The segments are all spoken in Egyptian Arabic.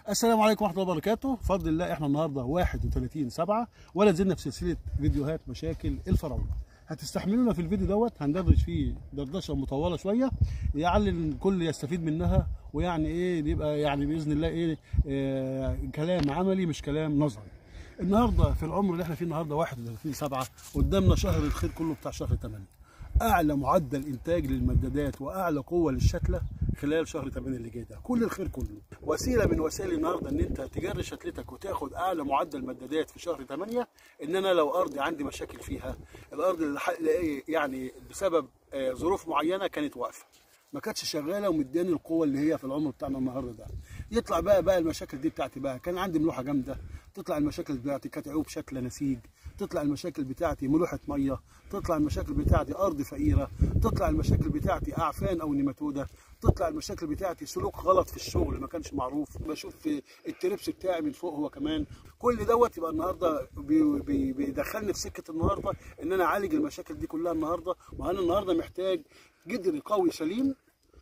السلام عليكم ورحمه الله وبركاته بفضل الله احنا النهارده 31 7 ولا زلنا في سلسله فيديوهات مشاكل الفراوله هتستحملونا في الفيديو دوت هندردش فيه دردشه مطوله شويه لعل الكل يستفيد منها ويعني ايه يبقى يعني باذن الله ايه آه كلام عملي مش كلام نظري النهارده في العمر اللي احنا فيه النهارده 31 7 قدامنا شهر الخير كله بتاع شهر 8 اعلى معدل انتاج للمدادات واعلى قوه للشتله خلال شهر 8 اللي جاي ده كل الخير كله وسيله من وسائل النهارده ان انت تجري شتلتك وتاخد اعلى معدل مدادات في شهر 8 ان انا لو ارضي عندي مشاكل فيها الارض اللي ح- يعني بسبب آه، ظروف معينه كانت واقفه ما كانتش شغاله ومداني القوه اللي هي في العمر بتاعنا النهارده ده يطلع بقى بقى المشاكل دي بتاعتي بقى كان عندي ملوحه جامده تطلع المشاكل بتاعتي كانت عيوب شكل نسيج تطلع المشاكل بتاعتي ملوحه ميه تطلع المشاكل بتاعتي ارض فقيره تطلع المشاكل بتاعتي اعفان او نيماتوده تطلع المشاكل بتاعتي سلوك غلط في الشغل ما كانش معروف بشوف في التربس بتاعي من فوق هو كمان كل دوت يبقى النهارده بي- بي- بيدخلني في سكه النهارده ان انا اعالج المشاكل دي كلها النهارده وانا النهارده محتاج جدر قوي سليم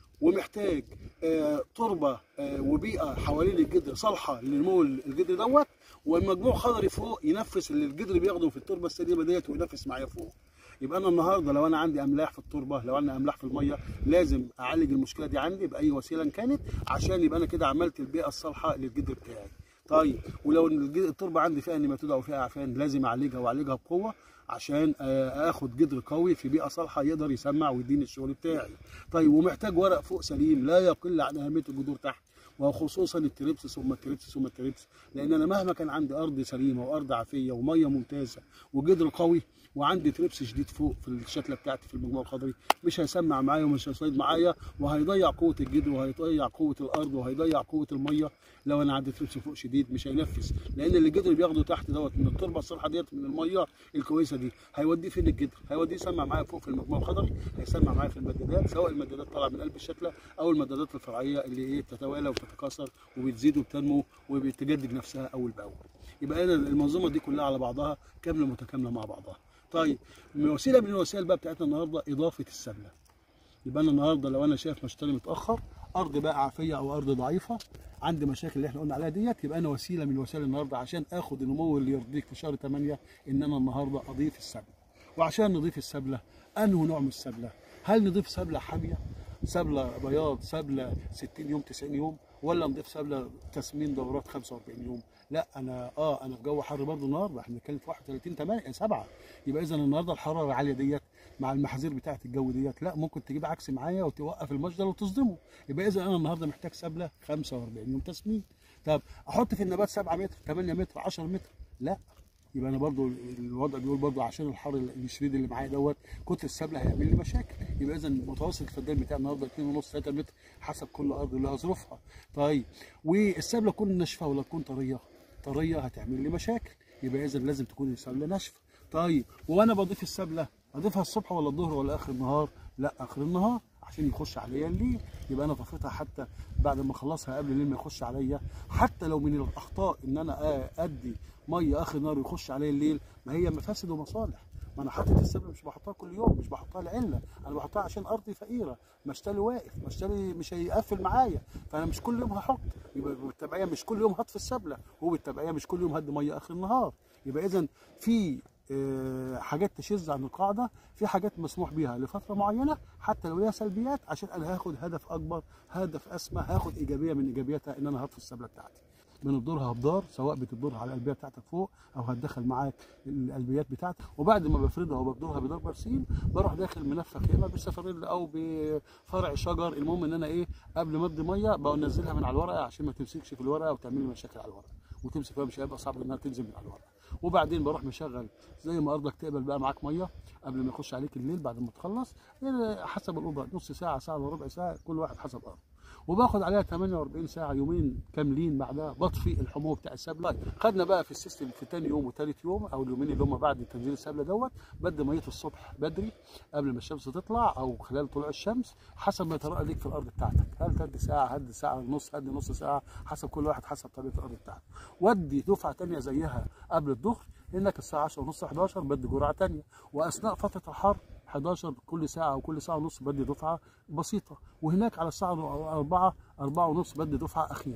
ومحتاج آه، تربه آه، وبيئه حوالين الجدر صالحه لنمو الجدر دوت ومجموع خضري فوق ينفس اللي الجدر بياخده في التربه السليمه ديت وينفس معايا فوق يبقى انا النهارده لو انا عندي املاح في التربه لو انا املاح في الميه لازم اعالج المشكله دي عندي باي وسيله إن كانت عشان يبقى انا كده عملت البيئه الصالحه للجدر بتاعي طيب ولو الج- التربه عندي فيها نيماتوده او فيها اعفان لازم اعالجها واعالجها بقوه عشان آه، اخد جدر قوي في بيئه صالحه يقدر يسمع ويديني الشغل بتاعي طيب ومحتاج ورق فوق سليم لا يقل عن اهميه الجذور تحت وخصوصا التريبس ثم التريبس ثم التريبس لان انا مهما كان عندي ارض سليمه وارض عافيه وميه ممتازه وجدر قوي وعندي تريبس شديد فوق في الشتله بتاعتي في المجموع الخضري مش هيسمع معايا ومش هيصيد معايا وهيضيع قوه الجدر وهيضيع قوه الارض وهيضيع قوه الميه لو انا عندي تريبس فوق شديد مش هينفس لان اللي الجدر بياخده تحت دوت من التربه الصالحه ديت من الميه الكويسه دي هيوديه فين الجدر هيوديه يسمع معايا فوق في المجموع الخضري هيسمع معايا في المدادات سواء المدادات طالعه من قلب الشتله او المدادات الفرعيه اللي ايه بتتوالى وتتكاثر وبتزيد وبتنمو وبتجدد نفسها اول باول يبقى انا المنظومه دي كلها على بعضها كامله متكامله مع بعضها طيب من وسيله من الوسائل بقى بتاعتنا النهارده اضافه السبله يبقى انا النهارده لو انا شايف مشتري متاخر ارض بقى عافيه او ارض ضعيفه عندي مشاكل اللي احنا قلنا عليها ديت يبقى انا وسيله من وسائل النهارده عشان اخد النمو اللي يرضيك في شهر 8 ان انا النهارده اضيف السبله وعشان نضيف السبله انه نوع من السبله هل نضيف سبله حاميه سبله بياض سبله 60 يوم 90 يوم ولا نضيف سبله تسمين دورات 45 يوم لا انا اه انا في جو حر برضه النهارده احنا بنتكلم في 31 8 7 يبقى اذا النهارده الحراره العاليه ديت مع المحاذير بتاعه الجو ديت لا ممكن تجيب عكس معايا وتوقف المشجر وتصدمه يبقى اذا انا النهارده محتاج سبله 45 يوم تسمين طب احط في النبات 7 متر 8 متر 10 متر لا يبقى انا برضو الوضع بيقول برضو عشان الحر الشديد اللي معايا دوت كتر السبله هيعمل لي مشاكل يبقى اذا متوسط الفدان بتاعي النهارده 2.5 3 متر حسب كل ارض لها ظروفها طيب والسبله تكون ناشفه ولا تكون طريه طريه هتعمل لي مشاكل يبقى اذا لازم تكون السبله ناشفه طيب وانا بضيف السبله اضيفها الصبح ولا الظهر ولا اخر النهار لا اخر النهار عشان يخش عليا الليل يبقى انا طفيتها حتى بعد ما اخلصها قبل الليل ما يخش عليا حتى لو من الاخطاء ان انا ادي ميه اخر النهار ويخش عليا الليل ما هي مفاسد ومصالح ما انا حاطط السبب مش بحطها كل يوم مش بحطها لعله انا بحطها عشان ارضي فقيره مشتري واقف مشتري مش هيقفل معايا فانا مش كل يوم هحط يبقى بالتبعيه مش كل يوم هطفي السبله وبالتبعيه مش كل يوم هدي ميه اخر النهار يبقى اذا في آه، حاجات تشذ عن القاعده في حاجات مسموح بيها لفتره معينه حتى لو ليها سلبيات عشان انا هاخد هدف اكبر هدف اسمى هاخد ايجابيه من ايجابياتها ان انا هطفي السبله بتاعتي بنبدرها بدار سواء بتبدرها على القلبيه بتاعتك فوق او هتدخل معاك القلبيات بتاعتك وبعد ما بفردها وببدرها بدار برسيم بروح داخل منفخ يا اما بالسفريل او بفرع شجر المهم ان انا ايه قبل ما ادي ميه بنزلها من على الورقه عشان ما تمسكش في الورقه وتعمل لي مشاكل على الورقه وتمسك فيها مش هيبقى صعب انها تنزل من على الورقه وبعدين بروح مشغل زي ما ارضك تقبل بقى معاك ميه قبل ما يخش عليك الليل بعد ما تخلص يعني حسب الاوضه نص ساعه ساعه الا ربع ساعه كل واحد حسب ارضه وباخد عليها 48 ساعه يومين كاملين بعدها بطفي الحموضه بتاع السبله طيب خدنا بقى في السيستم في ثاني يوم وثالث يوم او اليومين اللي هم بعد تنزيل السبله دوت بدي ميه الصبح بدري قبل ما الشمس تطلع او خلال طلوع الشمس حسب ما يتراءى ليك في الارض بتاعتك هل تدي ساعه هدي ساعه ونص هدي نص ساعه حسب كل واحد حسب طبيعه الارض بتاعته ودي دفعه ثانيه زيها قبل الظهر انك الساعه 10 ونص 11 بدي جرعه ثانيه واثناء فتره الحر 11 كل ساعة أو كل ساعة ونص بدي دفعة بسيطة وهناك على الساعة 4 4 ونص بدي دفعة أخيرة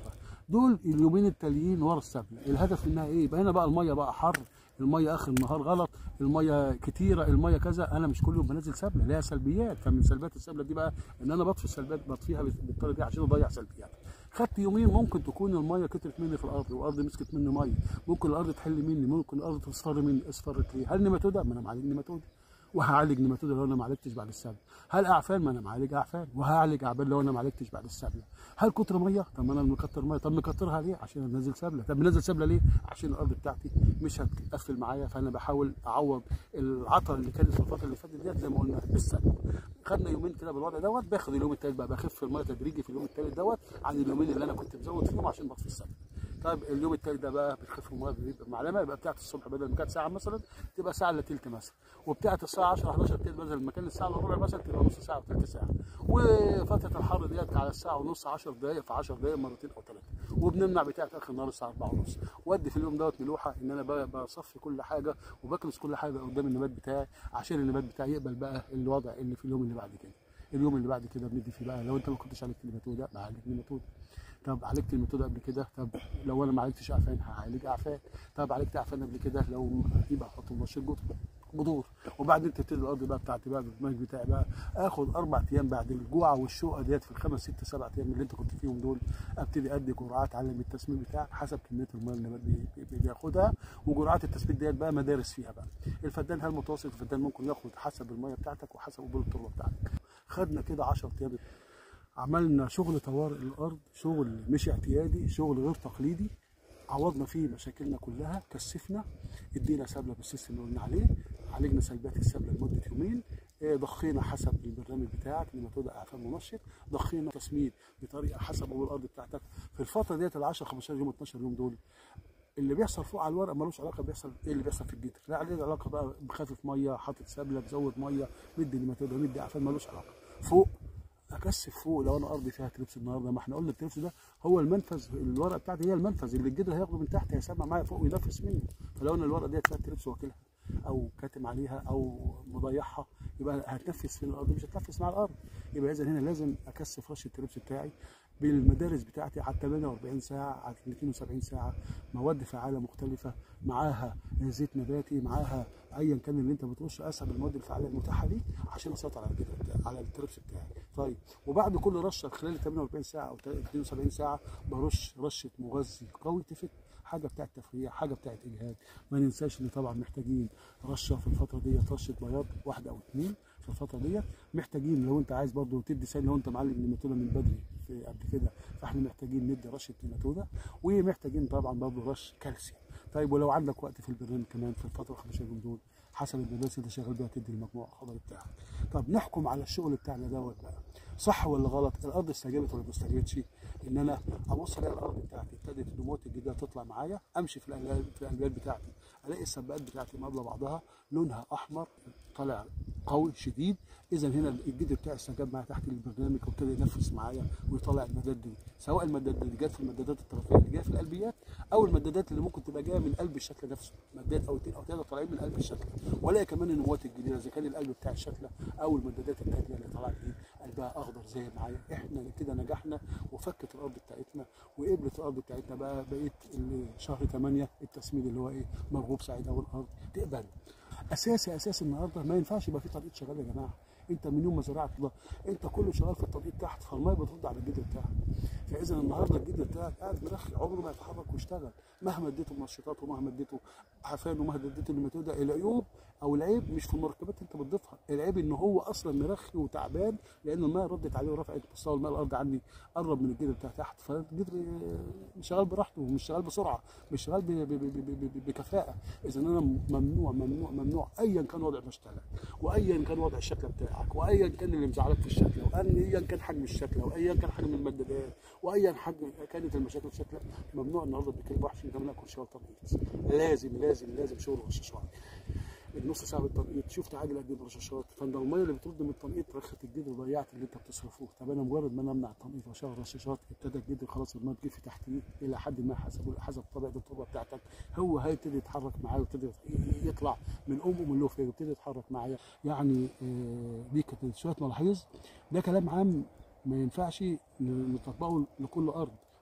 دول اليومين التاليين ورا السبله الهدف منها ايه يبقى هنا بقى الميه بقى حر الميه اخر النهار غلط الميه كتيره الميه كذا انا مش كل يوم بنزل سبله ليها سلبيات فمن سلبيات السبله دي بقى ان انا بطفي السلبيات بطفيها بالطريقه دي عشان اضيع سلبيات خدت يومين ممكن تكون الميه كترت مني في الارض والارض مسكت مني ميه ممكن الارض تحل مني ممكن الارض تصفر مني اصفرت ليه هل نيماتودا ما انا معالج نيماتودا وهعالج نيماتودا لو انا ما عالجتش بعد السبله هل اعفان ما انا معالج اعفان وهعالج اعبان لو انا ما عالجتش بعد السبله هل كتر ميه طب ما انا مكتر ميه طب مكترها ليه عشان انزل سبله طب منزل سبله ليه عشان الارض بتاعتي مش هتقفل معايا فانا بحاول اعوض العطل اللي كانت في الفتره اللي فاتت ديت زي ما قلنا بالسبله خدنا يومين كده بالوضع دوت باخد اليوم الثالث بقى بخف الميه تدريجي في اليوم الثالث دوت عن اليومين اللي انا كنت مزود فيهم عشان بطفي السبله طيب اليوم التالت ده بقى بتخف الميه بيبقى معلمه يبقى بتاعت الصبح بدل ما كانت ساعه مثلا تبقى ساعه الا تلت مثلا وبتاعت الساعه 10 11 كده بدل ما كان الساعه الا ربع مثلا تبقى نص ساعه وثلث ساعه وفتره الحر ديت على الساعه ونص 10 دقائق في 10 دقائق مرتين او ثلاثه وبنمنع بتاعت اخر النهار الساعه 4 ونص وادي في اليوم دوت ملوحه ان انا بقى بصفي كل حاجه وبكنس كل حاجه قدام النبات بتاعي عشان النبات بتاعي يقبل بقى الوضع اللي في اليوم اللي بعد كده اليوم اللي بعد كده بندي فيه بقى لو انت ما كنتش عالجت النيماتودا بعالج النيماتودا طب عالجت الميتود قبل كده طب لو انا ما عالجتش اعفان هعالج اعفان طب عالجت اعفان قبل كده لو يبقى احط مبشر جذور وبعدين تبتدي الارض بقى بتاعتي بقى بالمايك بتاعي بقى اخد اربع ايام بعد الجوعه والشوقه ديت في الخمس ست سبع ايام اللي انت كنت فيهم دول ابتدي ادي جرعات علم التسميد بتاعك حسب كميه الميه اللي النبات بياخدها وجرعات التسميد ديت بقى مدارس فيها بقى الفدان هل متوسط الفدان ممكن ياخد حسب الميه بتاعتك وحسب قبول التربه بتاعتك خدنا كده 10 ايام عملنا شغل طوارئ الارض شغل مش اعتيادي شغل غير تقليدي عوضنا فيه مشاكلنا كلها كثفنا ادينا سبله بالسيستم اللي قلنا عليه عالجنا سلبيات السبله لمده يومين ضخينا حسب البرنامج بتاعك نيماتودا اعفان منشط ضخينا تسميد بطريقه حسب قبول الارض بتاعتك في الفتره ديت ال 10 15 يوم 12 يوم دول اللي بيحصل فوق على الورق ملوش علاقه بيحصل ايه اللي بيحصل في الجدر لا عليه علاقه بقى بخافف ميه حاطط سبله بزود ميه مدي نيماتودا مدي اعفان ملوش علاقه فوق اكثف فوق لو انا ارضي فيها تريبس النهارده ما احنا قلنا التريبس ده هو المنفذ الورقه بتاعتي هي المنفذ اللي الجدر هياخده من تحت هيسمع معايا فوق وينفس منه فلو انا الورقه ديت فيها تريبس واكلها او كاتم عليها او مضيعها يبقى هتنفس في الارض مش هتنفس مع الارض يبقى اذا هنا لازم اكثف رش التريبس بتاعي بالمدارس بتاعتي على 48 ساعه على 72 ساعه مواد فعاله مختلفه معاها زيت نباتي معاها ايا كان اللي انت بترش اسهل المواد الفعاله المتاحه ليك عشان اسيطر على الجدر بتاعي على التربس بتاعي طيب وبعد كل رشه خلال 48 ساعه او 72 ساعه برش رشه مغذي قوي تفك حاجه بتاعت تفريع حاجه بتاعت اجهاد ما ننساش ان طبعا محتاجين رشه في الفتره ديت رشه بياض واحده او اثنين في الفتره ديت محتاجين لو انت عايز برضو تدي سن لو انت معلم نيماتودا من بدري في قبل كده فاحنا محتاجين ندي رشه نيماتودا ومحتاجين طبعا برضو رش كالسيوم طيب ولو عندك وقت في البرنامج كمان في الفتره 15 يوم دول حسب البرنامج اللي شغال بيها تدي المجموع الخضري بتاعك طب نحكم على الشغل بتاعنا دوت بقى صح ولا غلط الارض استجابت ولا ما استجابتش ان انا ابص الاقي الارض بتاعتي ابتدت النموات الجديده تطلع معايا امشي في الالباب في الالباب بتاعتي الاقي السباقات بتاعتي مقابله بعضها لونها احمر طالع قوي شديد اذا هنا الجدر بتاعي استجاب معايا تحت البرنامج وابتدى ينفس معايا ويطلع المداد دي سواء المدادات اللي جت في المدادات الطرفيه اللي جايه في القلبيات او المدادات اللي ممكن تبقى جايه من قلب الشكل نفسه مداد او اثنين او ثلاثه طالعين من قلب الشكل ولا كمان النموات الجديده اذا كان القلب بتاع الشكله او المدادات الثانيه اللي طالعه جديد قلبها اخضر زي معايا احنا كده نجحنا وفكت الارض بتاعتنا وقبلت الارض بتاعتنا بقى بقيت شهر 8 التسميد اللي هو ايه مرغوب سعيد او الارض تقبل اساسي اساسي النهارده ما ينفعش يبقى في تنقيط شغال يا جماعه انت من يوم ما زرعت ده انت كله شغال في التنقيط تحت فالميه بترد على الجدر بتاعك فاذا النهارده الجدر بتاعك قاعد مرخي عمره ما يتحرك ويشتغل مهما اديته منشطات ومهما اديته عفان ومهما اديته نيماتودا العيوب او العيب مش في المركبات انت بتضيفها العيب ان هو اصلا مرخي وتعبان لان الميه ردت عليه ورفعت مستوى الميه الارض عندي قرب من الجدر بتاع تحت فالجدر شغال براحته مش شغال بسرعه مش شغال ب- ب- ب- ب- ب- بكفاءه اذا انا ممنوع ممنوع ممنوع ايا كان وضع المشتلة وايا كان وضع الشكل بتاعك وايا كان اللي مزعلك في الشكل وايا كان حجم الشكل وايا كان حجم المدادات وايا حجم كانت المشاكل في الشكل ممنوع النهارده بنتكلم 21 كمان كل شغل تنقيط لازم لازم لازم شغل رشاشات النص ساعه بالتنقيط شفت عاجل قد ايه برشاشات فانت الميه اللي بترد من التنقيط رخت الجدر ضيعت اللي انت بتصرفه طب انا مجرد ما انا امنع التنقيط واشغل رشاشات ابتدى الجدر خلاص الميه تجف تحتيه الى حد ما حسب حسب طبيعه التربه بتاعتك هو هيبتدي يتحرك معايا ويبتدي يطلع من امه من له فيه ويبتدي يتحرك معايا يعني آه، دي كانت شويه ملاحظ ده كلام عام ما ينفعش نطبقه لكل ارض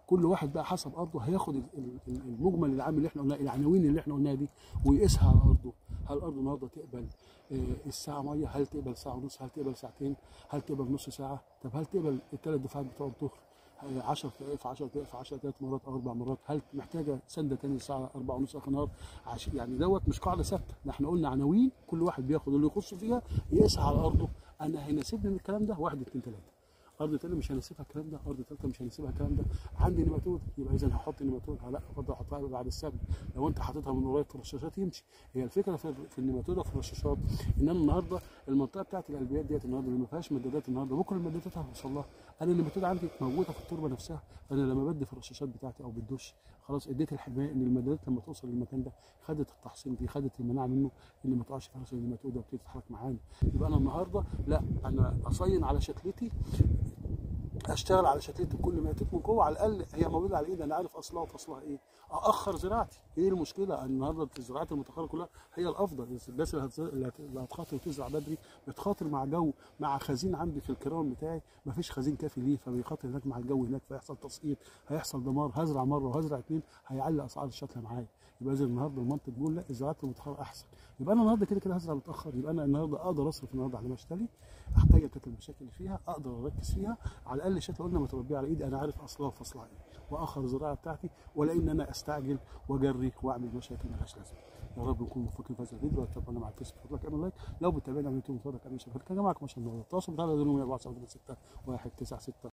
كل واحد بقى حسب ارضه هياخد ال- ال- ال- المجمل العام اللي احنا قلناه العناوين اللي احنا قلناها دي ويقيسها على ارضه هل الارض النهارده تقبل آه، الساعه ميه هل تقبل ساعه ونص هل تقبل ساعتين هل تقبل نص ساعه طب هل تقبل الثلاث دفعات بتوع الظهر 10 دقائق في 10 دقائق في 10 ثلاث مرات او اربع مرات هل محتاجه سنده تاني الساعه 4 ونص اخر النهار عش... يعني دوت مش قاعده ثابته ده احنا قلنا عناوين كل واحد بياخد اللي يخص فيها يقيسها على ارضه انا هيناسبني من الكلام ده واحد اثنين ثلاثه ارض تانية مش هنسيبها الكلام ده ارض ثالثه مش هنسيبها الكلام ده عندي نيماتود يبقى اذا هحط نيماتود لا افضل احطها بعد السبت لو انت حاططها من قريب في الرشاشات يمشي هي الفكره في, في النيماتود وفي الرشاشات ان انا النهارده المنطقه بتاعت القلبيات ديت النهارده اللي ما فيهاش مدادات النهارده بكره المدادات هتوصل لها انا النيماتود عندي موجوده في التربه نفسها فانا لما بدي في الرشاشات بتاعتي او بالدش خلاص اديت الحمايه ان المدادات لما توصل للمكان ده خدت التحصين دي خدت المناعه منه ان ما تقعش في راس النيماتود وبتبتدي تتحرك معانا يبقى انا النهارده لا انا اصين على شكلتي اشتغل على شتلته كل ما يتم من جوه على الاقل هي موجوده على ايدي انا عارف اصلها وفصلها ايه اخر زراعتي ايه المشكله النهارده الزراعات المتاخره كلها هي الافضل الناس اللي هتز- اللي هت- اللي هتخاطر وتزرع بدري بتخاطر مع جو مع خزين عندي في الكرام بتاعي ما فيش خزين كافي ليه فبيخاطر هناك مع الجو هناك فيحصل تسقيط هيحصل دمار هزرع مره وهزرع اثنين هيعلي اسعار الشتله معايا يبقى اذا النهارده المنطق بيقول لا الزراعات المتاخره احسن يبقى انا النهارده كده كده هزرع متاخر يبقى انا النهارده اقدر اصرف النهارده على مشتري احتاج اتاكل المشاكل اللي فيها اقدر اركز فيها على الاقل شكل قلنا متربيه على ايدي انا عارف اصلها وفصلها ايه واخر الزراعه بتاعتي ولا ان انا استعجل واجري واعمل مشاكل مالهاش لازمه يا رب نكون موفقين في هذا الفيديو وتابعونا مع الفيسبوك فضلك اعمل لايك لو بتابعنا على اليوتيوب فضلك اعمل شير كان معاكم عشان التواصل بتاعنا 146 1 9 6